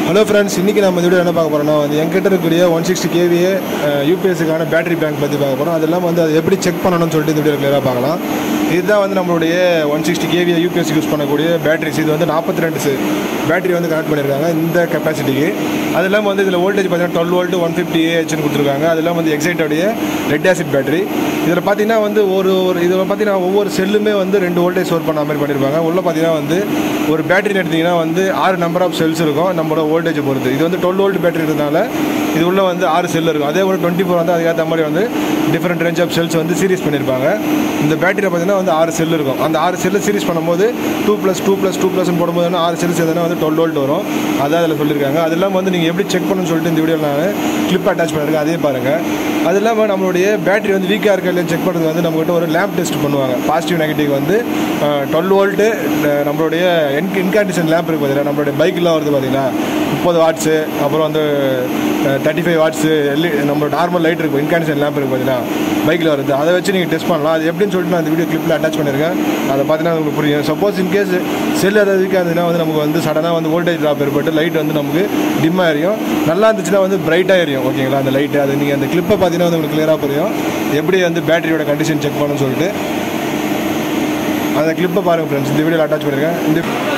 hello friends இன்றைக்கி நம்ம இந்த வீடியோ என்ன பார்க்க போகிறோம்னா வந்து என்கிட்ட இருக்கக்கூடிய ஒன் சிக்ஸ்டி கேவிஏ யூபிஎஸ்சிக்கான பேட்டரி பேங்க் பற்றி பார்க்க போகிறோம் அது இல்லாமல் வந்து அது எப்படி செக் பண்ணணும்னு சொல்லிட்டு இந்த வீடியோ கிளியராக பார்க்கலாம் இதுதான் வந்து நம்மளுடைய ஒன் சிக்ஸ்டி கேவிஏ யூபிஎஸ்சி யூஸ் பண்ணக்கூடிய பேட்டரிஸ் இது வந்து நாற்பத்தி ரெண்டு பேட்டரி வந்து கனெக்ட் பண்ணியிருக்காங்க இந்த கெப்பாசிட்டிக்கு அது இல்லாமல் வந்து இதில் வோல்டேஜ் பார்த்தீங்கன்னா டுவெல் வோல்ட் ஒன் ஃபிஃப்டி ஏஹெச்னு கொடுத்துருக்காங்க அது இல்லாமல் வந்து எக்ஸைட்டோடைய லெட் ஆசிட் பேட்டரி இதில் பார்த்தீங்கன்னா வந்து ஒரு ஒரு இதில் பார்த்தீங்கன்னா ஒவ்வொரு செல்லுமே வந்து ரெண்டு வோல்டேஜ் ஸ்டோர் பண்ண மாதிரி பண்ணியிருப்பாங்க உள்ள பார்த்தீங்கன்னா வந்து ஒரு பேட்டரி எடுத்தீங்கன்னா வந்து ஆறு நம்பர் ஆஃப் செல்ஸ் இருக்கும் நம்மளோட வோல்டேஜ் பொறுத்து இது வந்து டுவெல் வோல்ட் பேட்டரி இருக்கிறதுனால இது உள்ள வந்து ஆறு செல் இருக்கும் அதே போல் டுவெண்ட்டி ஃபோர் வந்து அதுக்கேற்ற மாதிரி வந்து டிஃப்ரெண்ட் ரேஞ்ச் ஆஃப் செல்ஸ் வந்து சீரிஸ் பண்ணியிருப்பாங்க இந்த பேட்டரியில் பார்த்தீங்கன்னா வந்து ஆறு செல் இருக்கும் அந்த ஆறு செல்லை சீரிஸ் பண்ணும்போது two plus two plus two ப்ளஸ்னு போடும்போது ஆறு செல்ஸ் எதுனா வந்து டுவெல் வோல்ட் வரும் அதான் அதில் சொல்லியிருக்காங்க அது இல்லாமல் வந்து நீங்கள் எப்படி செக் பண்ணணும்னு சொல்லிட்டு இந்த வீடியோவில் நான் கிளிப் அட்டாச் பண்ணியிருக்கேன் அதே பாருங்கள் அது இல்லாமல் நம்மளுடைய பேட்டரி வந்து வீக்காக இருக்கா இல்லையா செக் பண்ணுறது வந்து நம்மகிட்ட ஒரு லேம்ப் டெஸ்ட் பண்ணுவாங்க பாசிட்டிவ் நெகட்டிவ் வந்து டுவெல் வோல்ட்டு நம்மளுடைய என் இன்காண்டிஷன் லேம்ப் இருக்குது பார்த்தீங்கன்னா நம்மளுடைய பைக்கெலாம் வருது பார்த்தீங்கன்னா முப்பது வாட்ஸு அப்புறம் வந்து தேர்ட்டி ஃபைவ் வாட்ஸு எல்இ நம்மளோட நார்மல் லைட் இருக்கும் இன்காண்டிஷன் லேம்ப் இருக்குது பார்த்தீங்கன்னா பைக்கில் வருது அதை வச்சு நீங்கள் டெஸ்ட் பண்ணலாம் அது எப்படின்னு சொல்லிட்டு நான் இந்த வீடியோ கிளிப்பில் அட்டாச் பண்ணியிருக்கேன் அதை பார்த்தீங்கன்னா உங்களுக்கு புரியும் சப்போஸ் இன்கேஸ் செல் ஏதாவது வீக்காக இருந்ததுன்னா வந்து நமக்கு வந்து சடனாக வந்து வோல்டேஜ் ட்ராப் ஏற்பட்டு லைட் வந்து நமக்கு டிம்மாக எரியும் நல்லா இருந்துச்சுன்னா வந்து பிரைட்டாக எரியும் ஓகேங்களா அந்த லைட்டு அது நீங்கள் அந்த கிளிப்பை பார்த்தீங்கன்னா வந்து உங்களுக்கு கிளியராக புரியும் எப்படி வந்து பேட்டரியோட கண்டிஷன் செக் பண்ணணும்னு சொல்லிட்டு அந்த கிளிப்பை பாருங்கள் ஃப்ரெண்ட்ஸ் இந்த வீடியோவில் அட்டாச் பண்ணியிருக்கேன் இந்த